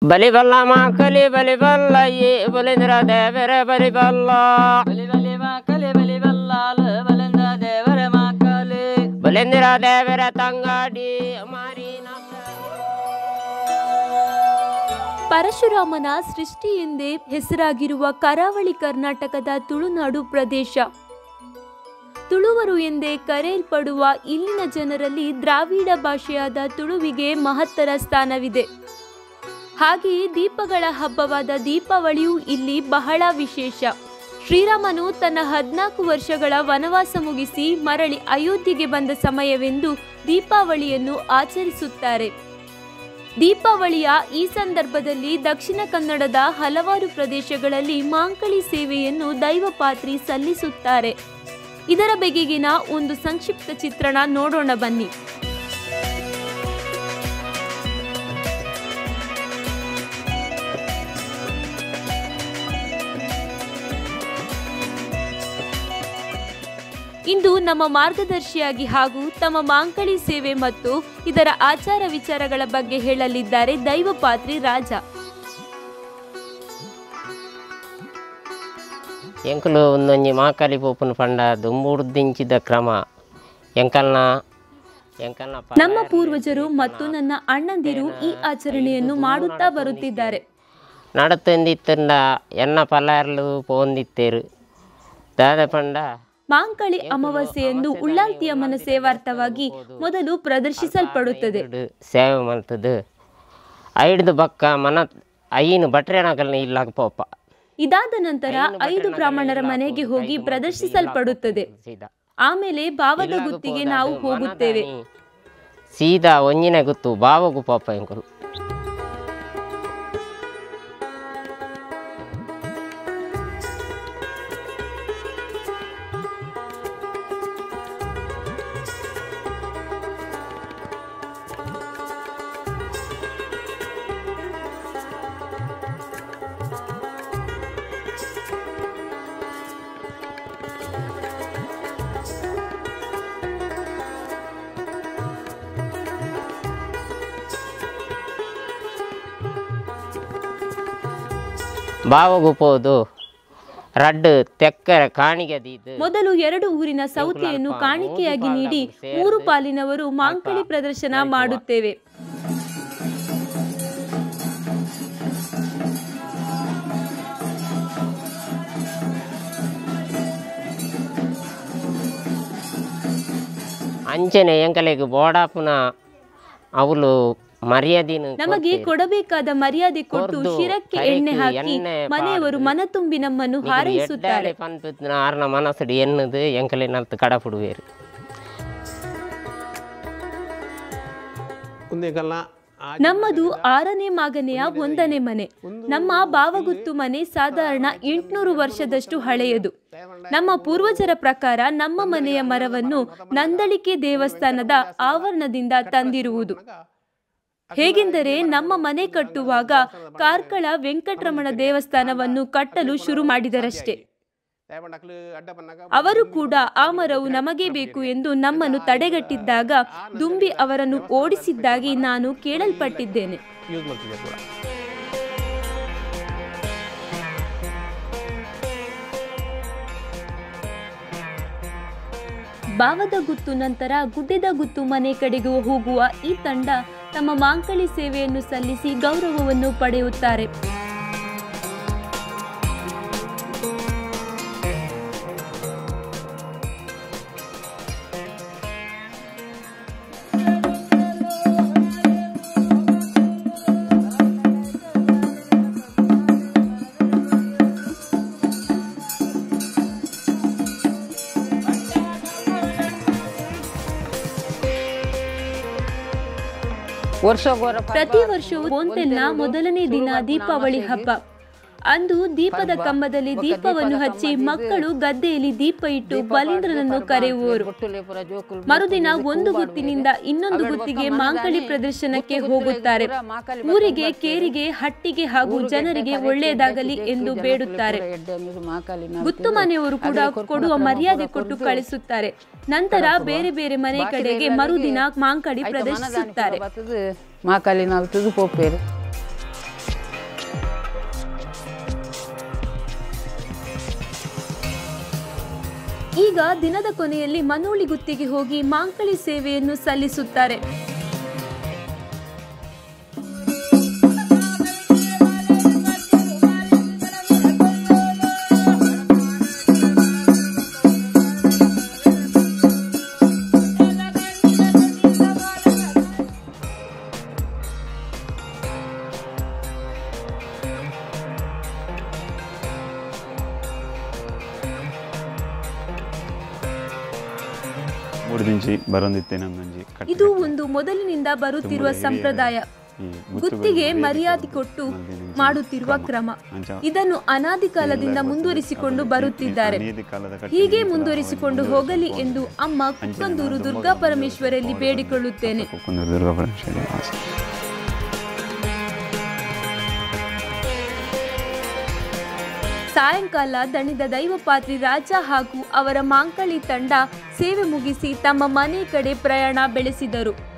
ಬಲಿಬಲ್ಲ ಮಾಕಲಿ ಬಲಿಬಲ್ಲ ಏ ಬಲಿಂದ್ರ ದೇವರ ಬಲಿಬಲ್ಲ ಬಲಿ ಬಲಿ ಮಾಕಲಿ ಬಲಿ ಬಲ್ಲಾಲ ಬಲಿಂದ ದೇವರ ಮಾಕಲಿ ಬಲಿಂದ್ರ ದೇವರ ತಂಗಾಡಿ ಮಾರಿ ಪರಶುರಾಮನ ಸೃಷ್ಟಿ ಎಂದೇ ಹೆಸರಾಗಿರುವ ಕರಾವಳಿ ಕರ್ನಾಟಕದ ತುಳುನಾಡು ಪ್ರದೇಶ ತುಳುವರು ಎಂದೇ ಕರೆಯಲ್ಪಡುವ ಇಲ್ಲಿನ ಜನರಲ್ಲಿ ದ್ರಾವಿಡ ಭಾಷೆಯಾದ ತುಳುವಿಗೆ ಮಹತ್ತರ ಸ್ಥಾನವಿದೆ ಹಾಗೆಯೇ ದೀಪಗಳ ಹಬ್ಬವಾದ ದೀಪಾವಳಿಯೂ ಇಲ್ಲಿ ಬಹಳ ವಿಶೇಷ ಶ್ರೀರಾಮನು ತನ್ನ ಹದಿನಾಲ್ಕು ವರ್ಷಗಳ ವನವಾಸ ಮುಗಿಸಿ ಮರಳಿ ಅಯೋಧ್ಯೆಗೆ ಬಂದ ಸಮಯವೆಂದು ದೀಪಾವಳಿಯನ್ನು ಆಚರಿಸುತ್ತಾರೆ ದೀಪಾವಳಿಯ ಈ ಸಂದರ್ಭದಲ್ಲಿ ದಕ್ಷಿಣ ಕನ್ನಡದ ಹಲವಾರು ಪ್ರದೇಶಗಳಲ್ಲಿ ಮಾಂಕಳಿ ಸೇವೆಯನ್ನು ದೈವಪಾತ್ರಿ ಸಲ್ಲಿಸುತ್ತಾರೆ ಇದರ ಬಗೆಗಿನ ಒಂದು ಸಂಕ್ಷಿಪ್ತ ಚಿತ್ರಣ ನೋಡೋಣ ಬನ್ನಿ ಇಂದು ನಮ್ಮ ಮಾರ್ಗದರ್ಶಿಯಾಗಿ ಹಾಗೂ ತಮ್ಮ ಮಾಂಕಳಿ ಸೇವೆ ಮತ್ತು ಇದರ ಆಚಾರ ವಿಚಾರಗಳ ಬಗ್ಗೆ ಹೇಳಲಿದ್ದಾರೆ ದೈವಪಾತ್ರಿ ರಾಜ ಎಂಕಲು ಒಂದೊಂಜಿ ಮಾಕಲಿ ಪೋಪುನ ಪಂಡ ದುಂಬುಡ್ದಿಂಚಿದ ಕ್ರಮ ಎಂಕಲ್ನ ಎಂಕಲ್ನ ಪ- ನಮ್ಮ ಪೂರ್ವಜರು ಮತ್ತು ನನ್ನ ಅಣ್ಣಂದಿರು ಈ ಆಚರಣೆಯನ್ನು ಮಾಡುತ್ತಾ ಬರುತ್ತಿದ್ದಾರೆ ನಡತಂದಿತ್ತಂಡ ಎನ್ನ ಪಲಾರ್ಲು ಪೋಂದಿತ್ತೇರು ದಾದ ಪಂಡ ಮಾಂಕಳಿ ಅಮಾವಾಸ್ಯೆಯಂದು ಉಳ್ಳಾಲ್ತಿ ಅಮ್ಮನ ಸೇವಾರ್ಥವಾಗಿ ಮೊದಲು ಪ್ರದರ್ಶಿಸಲ್ಪಡುತ್ತದೆ ಐಡು ಸೇವೆ ಮಲ್ತದು ಐಡ್ದು ಬಕ್ಕ ಮನ ಐನು ಬಟ್ರೆನಕಲ್ನ ಇಲ್ಲಾಗ ಪೋಪ ಇದಾದ ನಂತರ ಐದು ಬ್ರಾಹ್ಮಣರ ಮನೆಗೆ ಹೋಗಿ ಪ್ರದರ್ಶಿಸಲ್ಪಡುತ್ತದೆ ಸೀದಾ ಆಮೇಲೆ ಭಾವದ ಗುತ್ತಿಗೆ ನಾವು ಹೋಗುತ್ತೇವೆ ಸೀದಾ ಒಂಜಿನ ಗುತ್ತು ಬಾವಗು ಪಾಪ ಎಂಕಲು ಬಾವಗು ಪೋದು ರಡ್ಡು ತೆಕ್ಕರ ಕಾಣಿಗೆ ದೀದು ಮೊದಲು ಎರಡು ಊರಿನ ಸೌತೆಯನ್ನು ಕಾಣಿಕೆಯಾಗಿ ನೀಡಿ ಮೂರು ಪಾಲಿನವರು ಮಾಂಕಳಿ ಪ್ರದರ್ಶನ ಮಾಡುತ್ತೇವೆ ಅಂಚನೆ ಎಂಕಲೆಗ್ ಬೋಡಾಪುನ ಅವಳು ಮರ್ಯಾದಿನ ನಮಗೆ ಕೊಡಬೇಕಾದ ಮರ್ಯಾದೆ ಕೊಟ್ಟು ಕೊರ್ದು, ಶಿರಕ್ಕೆ ಕೈಗೆ ಎಣ್ಣೆ ಹಾಕಿ ಎಣ್ಣೆ ಮನೆಯವರು ಮನ ತುಂಬಿ ನಮ್ಮನ್ನು ಹಾರೈಸುತ್ತಾರೆ ಪನ್ಪಿನ ಆರ್ನ ಮನಸ್ಸು ಎನ್ನದು ಎಂಕಲೆ ನಲ್ತು ಕಡಪುಡುವೇರು ಒಂದೇಕಲ್ನ ನಮ್ಮದು ಆರನೇ ಮಾಗನೆಯ ಒಂದನೇ ಮನೆ ನಮ್ಮ ಬಾವಗುತ್ತು ಮನೆ ಸಾಧಾರಣ ಎಂಟುನೂರು ವರ್ಷದಷ್ಟು ಹಳೆಯದು ನಮ್ಮ ಪೂರ್ವಜರ ಪ್ರಕಾರ ನಮ್ಮ ಮನೆಯ ಮರವನ್ನು ನಂದಳಿಕೆ ದೇವಸ್ಥಾನದ ಆವರಣದಿಂದ ತಂದಿರುವುದು ಹೇಗೆಂದರೆ ನಮ್ಮ ಮನೆ ಕಟ್ಟುವಾಗ ಕಾರ್ಕಳ ವೆಂಕಟರಮಣ ದೇವಸ್ಥಾನವನ್ನು ಕಟ್ಟಲು ಶುರು ಮಾಡಿದರಷ್ಟೇ ದಯಪಂಡಕ್ಲು ಅಡ್ಡ ಪನ್ನಾಗ ಅವರು ಕೂಡ ಆ ಮರವು ನಮಗೆ ಬೇಕು ಎಂದು ನಮ್ಮನ್ನು ತಡೆಗಟ್ಟಿದ್ದಾಗ ದುಂಬಿ ಅವರನ್ನು ಓಡಿಸಿದ್ದಾಗಿ ನಾನು ಕೇಳಲ್ಪಟ್ಟಿದ್ದೇನೆ ಯೂಸ್ ಮಾಡ್ತಿದ್ದೆ ಕೂಡ ಬಾವದ ಗುತ್ತು ನಂತರ ಗುಡ್ಡೆದ ಗುತ್ತು ಮನೆ ಕಡೆಗೂ ಹೋಗುವ ಈ ತಂಡ ತಮ್ಮ ಮಾಂಕಳಿ ಸೇವೆಯನ್ನು ಸಲ್ಲಿಸಿ ಗೌರವವನ್ನು ಪಡೆಯುತ್ತಾರೆ ಪ್ರತಿ ವರ್ಷವೂ ಬೋಂತೆಲ್ನ ಮೊದಲನೇ ದಿನ ದೀಪಾವಳಿ ಹಬ್ಬ ಅಂದು ದೀಪದ ಕಂಬದಲ್ಲಿ ದೀಪವನ್ನು ಹಚ್ಚಿ ಮಕ್ಕಳು ಗದ್ದೆಯಲ್ಲಿ ದೀಪ ಇಟ್ಟು ಬಲೀಂದ್ರನನ್ನು ಕರೆಯುವರು ಮರುದಿನ ಒಂದು ಗುತ್ತಿನಿಂದ ಇನ್ನೊಂದು ಗುತ್ತಿಗೆ ಮಾಂಕಳಿ ಪ್ರದರ್ಶನಕ್ಕೆ ಹೋಗುತ್ತಾರೆ ಊರಿಗೆ ಕೇರಿಗೆ ಹಟ್ಟಿಗೆ ಹಾಗೂ ಜನರಿಗೆ ಒಳ್ಳೆಯದಾಗಲಿ ಎಂದು ಬೇಡುತ್ತಾರೆ ಗುತ್ತು ಮನೆಯವರು ಕೂಡ ಕೊಡುವ ಮರ್ಯಾದೆ ಕೊಟ್ಟು ಕಳಿಸುತ್ತಾರೆ ನಂತರ ಬೇರೆ ಬೇರೆ ಮನೆ ಕಡೆಗೆ ಮರುದಿನ ಮಾಂಕಳಿ ಪ್ರದರ್ಶಿಸುತ್ತಾರೆ ಮಾಕಲಿ ನಾವು ತುದು ಪೋಪೇರು ಈಗ ದಿನದ ಕೊನೆಯಲ್ಲಿ ಮನೋಳಿ ಗುತ್ತಿಗೆ ಹೋಗಿ ಮಾಂಕಳಿ ಸೇವೆಯನ್ನು ಸಲ್ಲಿಸುತ್ತಾರೆ ಮೂರು ದಿಂಚಿ ಬರೋಂದಿತ್ತೆ ನಮ್ಮಂಜಿ ಇದು ಒಂದು ಮೊದಲಿನಿಂದ ಬರುತ್ತಿರುವ ಸಂಪ್ರದಾಯ ಗುತ್ತಿಗೆ ಮರ್ಯಾದೆ ಕೊಟ್ಟು ಮಾಡುತ್ತಿರುವ ಕ್ರಮ ಇದನ್ನು ಅನಾದಿ ಕಾಲದಿಂದ ಮುಂದುವರಿಸಿಕೊಂಡು ಬರುತ್ತಿದ್ದಾರೆ ಹೀಗೆ ಮುಂದುವರಿಸಿಕೊಂಡು ಹೋಗಲಿ ಎಂದು ಅಮ್ಮ ಕುಕ್ಕಂದೂರು ದುರ್ಗಾ ಪರಮೇಶ್ವರಲ್ಲಿ ಬೇಡಿಕೊಳ್ಳುತ್ತೇನೆ ಕುಂದೂರು ದುರ್ಗಾ ಪರಮೇಶ್ವರಿ ಆಸೆ ಸಾಯಂಕಾಲ ದಣಿದ ದೈವಪಾತ್ರಿ ರಾಜ ಹಾಗೂ ಅವರ ಮಾಂಕಳಿ ತಂಡ ಸೇವೆ ಮುಗಿಸಿ ತಮ್ಮ ಮನೆ ಕಡೆ ಪ್ರಯಾಣ ಬೆಳೆಸಿದರು